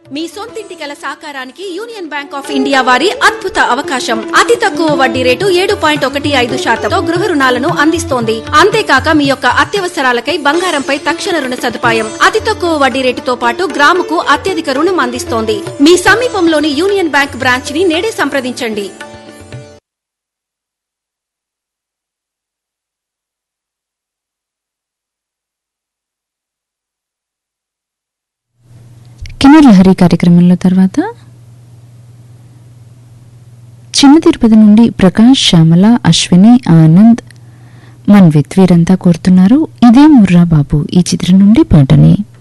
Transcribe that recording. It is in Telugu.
మీ సొంతింటి కల సాకారానికి యూనియన్ బ్యాంక్ ఆఫ్ ఇండియా వారి అద్భుత అవకాశం అతి తక్కువ వడ్డీ రేటు ఏడు పాయింట్ ఒకటి ఐదు శాతంతో గృహ రుణాలను అందిస్తోంది అంతేకాక మీ యొక్క అత్యవసరాలకై బంగారంపై తక్షణ రుణ సదుపాయం అతి తక్కువ వడ్డీ రేటుతో పాటు గ్రాముకు అత్యధిక రుణం అందిస్తోంది మీ సమీపంలోని యూనియన్ బ్యాంక్ బ్రాంచ్ ని నేడే సంప్రదించండి కిన్నర్ లహరి కార్యక్రమంలో తర్వాత చిన్న తిరుపతి నుండి ప్రకాష్ శ్యామల అశ్విని ఆనంద్ మన్విత్ వీరంతా కోరుతున్నారు ఇదే ముర్రా బాబు ఈ చిత్రం నుండి పాటని